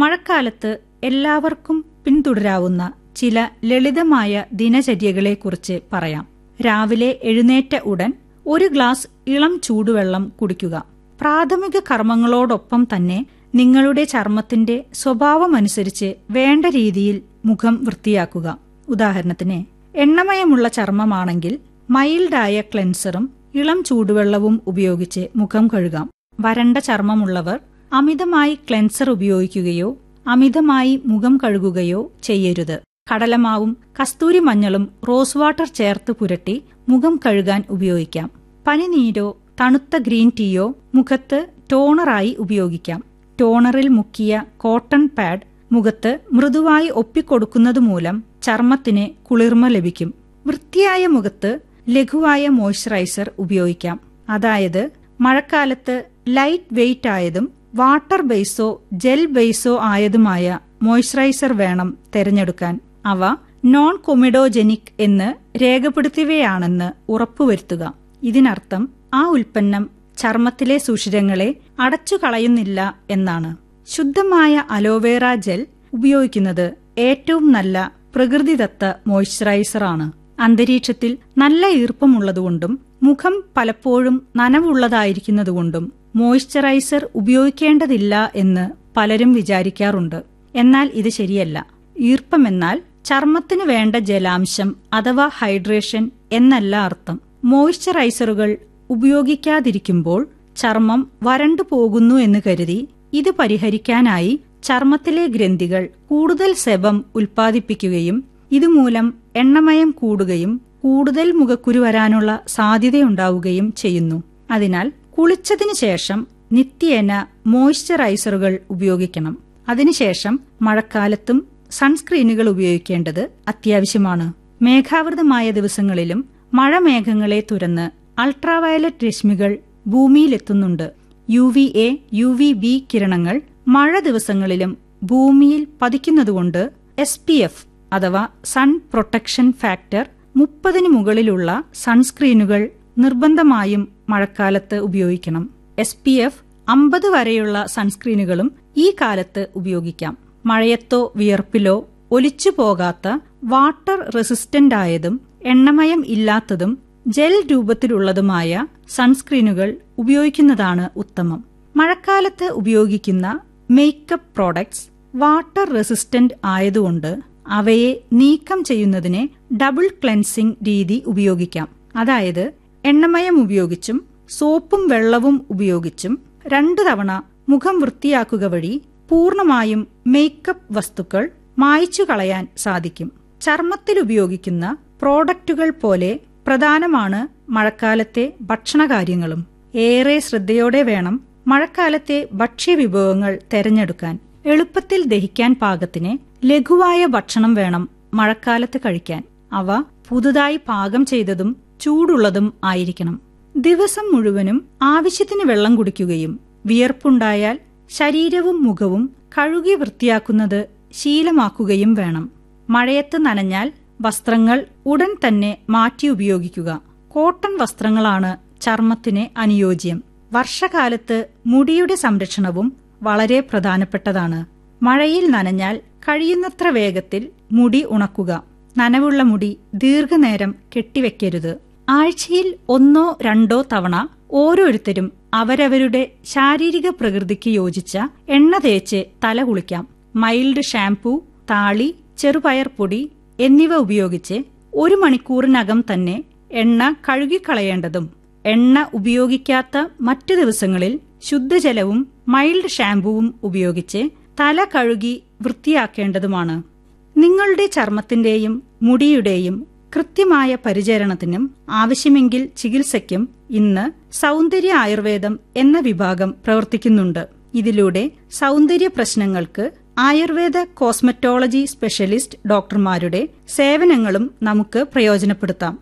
മഴക്കാലത്ത് എല്ലാവർക്കും പിന്തുടരാവുന്ന ചില ലളിതമായ ദിനചര്യകളെക്കുറിച്ച് പറയാം രാവിലെ എഴുന്നേറ്റ ഉടൻ ഒരു ഗ്ലാസ് ഇളം ചൂടുവെള്ളം കുടിക്കുക പ്രാഥമിക കർമ്മങ്ങളോടൊപ്പം തന്നെ നിങ്ങളുടെ ചർമ്മത്തിന്റെ സ്വഭാവമനുസരിച്ച് വേണ്ട രീതിയിൽ മുഖം വൃത്തിയാക്കുക ഉദാഹരണത്തിന് എണ്ണമയമുള്ള ചർമ്മമാണെങ്കിൽ മൈൽഡായ ക്ലെൻസറും ഇളം ചൂടുവെള്ളവും ഉപയോഗിച്ച് മുഖം കഴുകാം വരണ്ട ചർമ്മമുള്ളവർ അമിതമായി ക്ലെൻസർ ഉപയോഗിക്കുകയോ അമിതമായി മുഖം കഴുകുകയോ ചെയ്യരുത് കടലമാവും കസ്തൂരി മഞ്ഞളും റോസ് വാട്ടർ ചേർത്ത് പുരട്ടി മുഖം കഴുകാൻ ഉപയോഗിക്കാം പനിനീരോ തണുത്ത ഗ്രീൻ ടീയോ മുഖത്ത് ടോണറായി ഉപയോഗിക്കാം ടോണറിൽ മുക്കിയ കോട്ടൺ പാഡ് മുഖത്ത് മൃദുവായി ഒപ്പിക്കൊടുക്കുന്നത് മൂലം ചർമ്മത്തിന് കുളിർമ ലഭിക്കും വൃത്തിയായ മുഖത്ത് ലഘുവായ മോയ്സ്ചറൈസർ ഉപയോഗിക്കാം അതായത് മഴക്കാലത്ത് ലൈറ്റ് വെയ്റ്റ് ആയതും വാട്ടർ ബേസോ ജെൽ ബേസോ ആയതുമായ മോയ്സ്ചറൈസർ വേണം തിരഞ്ഞെടുക്കാൻ അവ നോൺ കൊമിഡോജനിക് എന്ന് രേഖപ്പെടുത്തിയവയാണെന്ന് ഉറപ്പുവരുത്തുക ഇതിനർത്ഥം ആ ഉൽപ്പന്നം ചർമ്മത്തിലെ സുഷിരങ്ങളെ അടച്ചു കളയുന്നില്ല എന്നാണ് ശുദ്ധമായ അലോവേറ ജെൽ ഉപയോഗിക്കുന്നത് ഏറ്റവും നല്ല പ്രകൃതിദത്ത മോയ്സ്ചറൈസറാണ് അന്തരീക്ഷത്തിൽ നല്ല ഈർപ്പമുള്ളതുകൊണ്ടും മുഖം പലപ്പോഴും നനവുള്ളതായിരിക്കുന്നതുകൊണ്ടും മോയ്സ്ചറൈസർ ഉപയോഗിക്കേണ്ടതില്ല എന്ന് പലരും വിചാരിക്കാറുണ്ട് എന്നാൽ ഇത് ശരിയല്ല ഈർപ്പമെന്നാൽ ചർമ്മത്തിന് വേണ്ട ജലാംശം അഥവാ ഹൈഡ്രേഷൻ എന്നല്ല അർത്ഥം മോയ്സ്ചറൈസറുകൾ ഉപയോഗിക്കാതിരിക്കുമ്പോൾ ചർമ്മം വരണ്ടു പോകുന്നു എന്ന് കരുതി ഇത് പരിഹരിക്കാനായി ചർമ്മത്തിലെ ഗ്രന്ഥികൾ കൂടുതൽ സെബം ഉൽപ്പാദിപ്പിക്കുകയും ഇതുമൂലം എണ്ണമയം കൂടുകയും കൂടുതൽ മുഖക്കുരു വരാനുള്ള സാധ്യതയുണ്ടാവുകയും ചെയ്യുന്നു അതിനാൽ കുളിച്ചതിനു ശേഷം നിത്യേന മോയ്സ്ചറൈസറുകൾ ഉപയോഗിക്കണം അതിനുശേഷം മഴക്കാലത്തും സൺസ്ക്രീനുകൾ ഉപയോഗിക്കേണ്ടത് അത്യാവശ്യമാണ് മേഘാവൃതമായ ദിവസങ്ങളിലും മഴമേഘങ്ങളെ തുരന്ന് അൾട്രാവയലറ്റ് രശ്മികൾ ഭൂമിയിലെത്തുന്നുണ്ട് U V A U V B കിരണങ്ങൾ മഴ ദിവസങ്ങളിലും ഭൂമിയിൽ പതിക്കുന്നതുകൊണ്ട് എസ് പി എഫ് അഥവാ സൺ പ്രൊട്ടക്ഷൻ ഫാക്ടർ മുപ്പതിന് മുകളിലുള്ള സൺസ്ക്രീനുകൾ നിർബന്ധമായും മഴക്കാലത്ത് ഉപയോഗിക്കണം എസ് പി എഫ് അമ്പത് വരെയുള്ള സൺസ്ക്രീനുകളും ഈ കാലത്ത് ഉപയോഗിക്കാം മഴയത്തോ വിയർപ്പിലോ ഒലിച്ചു പോകാത്ത വാട്ടർ റെസിസ്റ്റന്റ് ആയതും എണ്ണമയം ഇല്ലാത്തതും ജെൽ രൂപത്തിലുള്ളതുമായ സൺസ്ക്രീനുകൾ ഉപയോഗിക്കുന്നതാണ് ഉത്തമം മഴക്കാലത്ത് ഉപയോഗിക്കുന്ന മേക്കപ്പ് പ്രോഡക്ട്സ് വാട്ടർ റെസിസ്റ്റന്റ് ആയതുകൊണ്ട് അവയെ നീക്കം ചെയ്യുന്നതിന് ഡബിൾ ക്ലെൻസിംഗ് രീതി ഉപയോഗിക്കാം അതായത് എണ്ണമയം ഉപയോഗിച്ചും സോപ്പും വെള്ളവും ഉപയോഗിച്ചും രണ്ടു തവണ മുഖം വൃത്തിയാക്കുക വഴി പൂർണ്ണമായും മേക്കപ്പ് വസ്തുക്കൾ മായ്ച്ചു കളയാൻ സാധിക്കും ചർമ്മത്തിൽ ഉപയോഗിക്കുന്ന പ്രോഡക്റ്റുകൾ പോലെ പ്രധാനമാണ് മഴക്കാലത്തെ ഭക്ഷണകാര്യങ്ങളും ഏറെ ശ്രദ്ധയോടെ വേണം മഴക്കാലത്തെ ഭക്ഷ്യവിഭവങ്ങൾ തെരഞ്ഞെടുക്കാൻ എളുപ്പത്തിൽ ദഹിക്കാൻ പാകത്തിന് ലഘുവായ ഭക്ഷണം വേണം മഴക്കാലത്ത് കഴിക്കാൻ അവ പുതുതായി പാകം ചെയ്തതും ചൂടുള്ളതും ആയിരിക്കണം ദിവസം മുഴുവനും ആവശ്യത്തിന് വെള്ളം കുടിക്കുകയും വിയർപ്പുണ്ടായാൽ ശരീരവും മുഖവും കഴുകി വൃത്തിയാക്കുന്നത് ശീലമാക്കുകയും വേണം മഴയത്ത് നനഞ്ഞാൽ വസ്ത്രങ്ങൾ ഉടൻ തന്നെ മാറ്റി ഉപയോഗിക്കുക കോട്ടൺ വസ്ത്രങ്ങളാണ് ചർമ്മത്തിന് അനുയോജ്യം വർഷകാലത്ത് മുടിയുടെ സംരക്ഷണവും വളരെ പ്രധാനപ്പെട്ടതാണ് മഴയിൽ നനഞ്ഞാൽ കഴിയുന്നത്ര വേഗത്തിൽ മുടി ഉണക്കുക നനവുള്ള മുടി ദീർഘനേരം കെട്ടിവെക്കരുത് ആഴ്ചയിൽ ഒന്നോ രണ്ടോ തവണ ഓരോരുത്തരും അവരവരുടെ ശാരീരിക പ്രകൃതിക്ക് യോജിച്ച എണ്ണ തേച്ച് തല കുളിക്കാം മൈൽഡ് ഷാംപൂ താളി ചെറുപയർ പൊടി എന്നിവ ഉപയോഗിച്ച് ഒരു മണിക്കൂറിനകം തന്നെ എണ്ണ കഴുകിക്കളയേണ്ടതും എണ്ണ ഉപയോഗിക്കാത്ത മറ്റു ദിവസങ്ങളിൽ ശുദ്ധജലവും മൈൽഡ് ഷാംപൂവും ഉപയോഗിച്ച് തല കഴുകി വൃത്തിയാക്കേണ്ടതുമാണ് നിങ്ങളുടെ ചർമ്മത്തിന്റെയും മുടിയുടെയും കൃത്യമായ പരിചരണത്തിനും ആവശ്യമെങ്കിൽ ചികിത്സയ്ക്കും ഇന്ന് സൗന്ദര്യ ആയുർവേദം എന്ന വിഭാഗം പ്രവർത്തിക്കുന്നുണ്ട് ഇതിലൂടെ സൗന്ദര്യ പ്രശ്നങ്ങൾക്ക് ആയുർവേദ കോസ്മറ്റോളജി സ്പെഷ്യലിസ്റ്റ് ഡോക്ടർമാരുടെ സേവനങ്ങളും നമുക്ക് പ്രയോജനപ്പെടുത്താം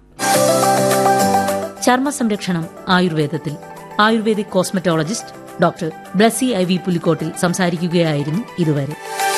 ചർമ്മ സംരക്ഷണം ആയുർവേദത്തിൽ ayurvedic cosmetologist doctor Blessy I V Pulikottil സംസാരിക്കുകയായിരുന്നു ഇതുവരെ